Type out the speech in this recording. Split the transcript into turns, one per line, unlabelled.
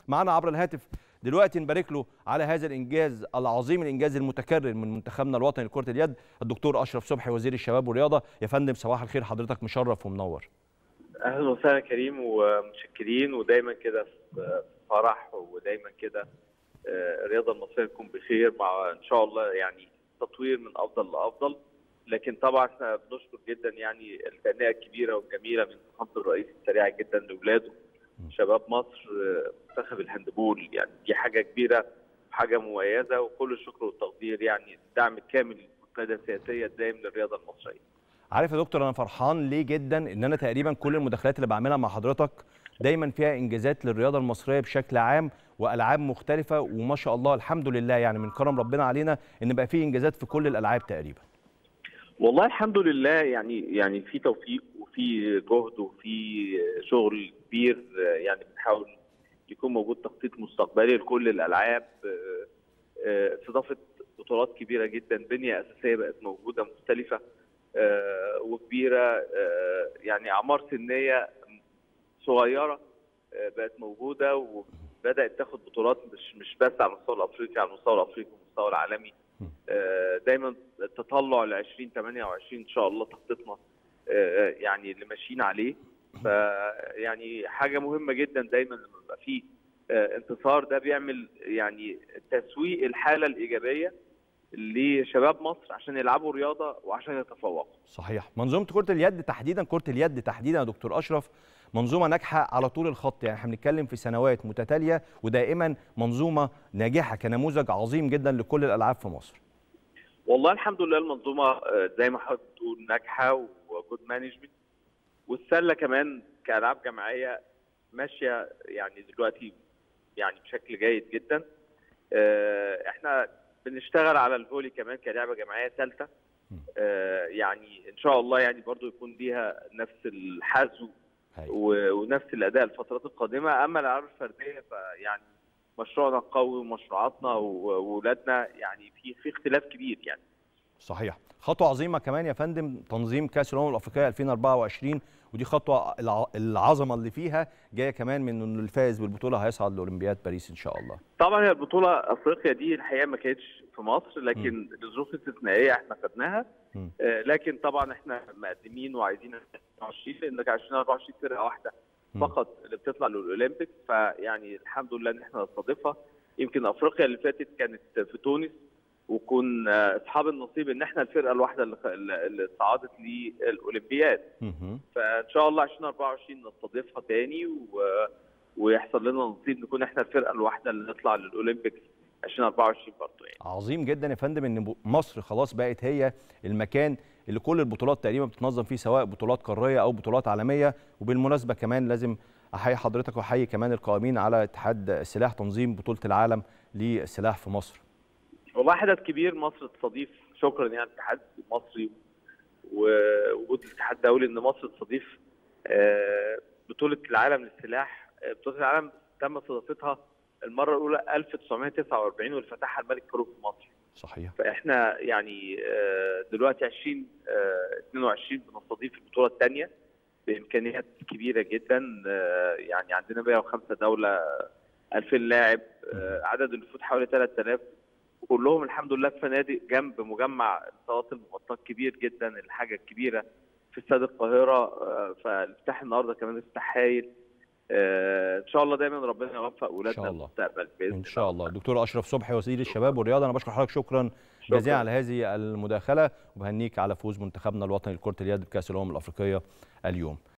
معنا عبر الهاتف دلوقتي نبارك له على هذا الانجاز العظيم الانجاز المتكرر من منتخبنا الوطني لكره اليد الدكتور اشرف صبحي وزير الشباب والرياضه يا فندم صباح الخير حضرتك مشرف ومنور
اهلا وسهلا كريم ومتشكرين ودايما كده في فرح ودايما كده الرياضه المصريه تكون بخير مع ان شاء الله يعني تطوير من افضل لافضل لكن طبعا احنا بنشكر جدا يعني التهنئه الكبيره والجميله من فخامه الرئيس السريعه جدا لاولاده شباب مصر منتخب الهاندبول يعني دي حاجه كبيره وحاجه مميزه وكل الشكر والتقدير يعني الدعم الكامل للقياده السياسيه الدائم للرياضه المصريه.
عارف يا دكتور انا فرحان ليه جدا ان انا تقريبا كل المداخلات اللي بعملها مع حضرتك دايما فيها انجازات للرياضه المصريه بشكل عام والعاب مختلفه وما شاء الله الحمد لله يعني من كرم ربنا علينا ان بقى في انجازات في كل الالعاب تقريبا.
والله الحمد لله يعني يعني في توفيق وفي جهد وفي شغل كبير يعني بنحاول يكون موجود تخطيط مستقبلي لكل الالعاب استضافه بطولات كبيره جدا بنيه اساسيه بقت موجوده مختلفه وكبيره يعني اعمار سنيه صغيره بقت موجوده وبدات تاخد بطولات مش مش بس على المستوى الافريقي على المستوى الافريقي والمستوى العالمي دايما التطلع ل 2028 ان شاء الله تخطيطنا يعني اللي ماشيين عليه فيعني حاجه مهمه جدا دايما لما يبقى فيه انتصار ده بيعمل يعني تسويق الحاله الايجابيه لشباب مصر عشان يلعبوا رياضه وعشان يتفوقوا.
صحيح، منظومه كره اليد تحديدا كره اليد تحديدا يا دكتور اشرف منظومه ناجحه على طول الخط يعني احنا بنتكلم في سنوات متتاليه ودائما منظومه ناجحه كنموذج عظيم جدا لكل الالعاب في مصر.
والله الحمد لله المنظومه زي ما حضرتك بتقول ناجحه وجود مانجمنت والسله كمان كالعاب جماعيه ماشيه يعني دلوقتي يعني بشكل جيد جدا. احنا بنشتغل على الفولي كمان كلعبه جماعيه ثالثه آه يعني ان شاء الله يعني برضو يكون ليها نفس الحزو ونفس الاداء الفترات القادمه اما الالعاب الفرديه فيعني مشروعنا قوي ومشروعاتنا واولادنا يعني في في اختلاف كبير يعني
صحيح خطوه عظيمه كمان يا فندم تنظيم كاس الامم الافريقيه 2024 ودي خطوه العظمه اللي فيها جايه كمان من ان الفائز بالبطوله هيصعد لاولمبياد باريس ان شاء الله.
طبعا هي البطوله افريقيا دي الحقيقه ما كانتش في مصر لكن لظروف استثنائيه احنا خدناها آه لكن طبعا احنا مقدمين وعايزين 20 لان 2024 فرقه واحده فقط اللي بتطلع للاولمبيك فيعني الحمد لله ان احنا نستضيفها يمكن افريقيا اللي فاتت كانت في تونس وكون اصحاب النصيب ان احنا الفرقه الواحده اللي صعدت للاولمبياد فان شاء الله 2024 نستضيفها تاني و... ويحصل لنا نصيب نكون احنا الفرقه الواحده اللي نطلع للاولمبيكس 2024 برضه يعني
عظيم جدا يا فندم ان مصر خلاص بقت هي المكان اللي كل البطولات تقريبا بتنظم فيه سواء بطولات قاريه او بطولات عالميه وبالمناسبه كمان لازم احيي حضرتك واحيي كمان القائمين على اتحاد السلاح تنظيم بطوله العالم للسلاح في مصر
والله حدث كبير مصر تستضيف شكرا يعني الاتحاد المصري ووجود الاتحاد الدولي ان مصر تستضيف بطوله العالم للسلاح بطوله العالم تم استضافتها المره الاولى 1949 واللي فتحها الملك فاروق في مصر.
صحيح.
فاحنا يعني دلوقتي 20 22 بنستضيف البطوله الثانيه بامكانيات كبيره جدا يعني عندنا 105 دوله 2000 لاعب عدد الوفود حوالي 3000 كلهم الحمد لله في فنادق جنب مجمع الصالات المغطاه كبير جدا الحاجه الكبيره في استاد القاهره فالافتتاح النهارده كمان افتتاح هايل ان شاء الله دايما ربنا يوفق اولادنا
في المستقبل باذن ان شاء الله دكتور اشرف صبحي وزير الشباب والرياضه انا بشكر حضرتك شكرا جزيلا على هذه المداخله وبهنيك على فوز منتخبنا الوطني لكره اليد بكاس الامم الافريقيه اليوم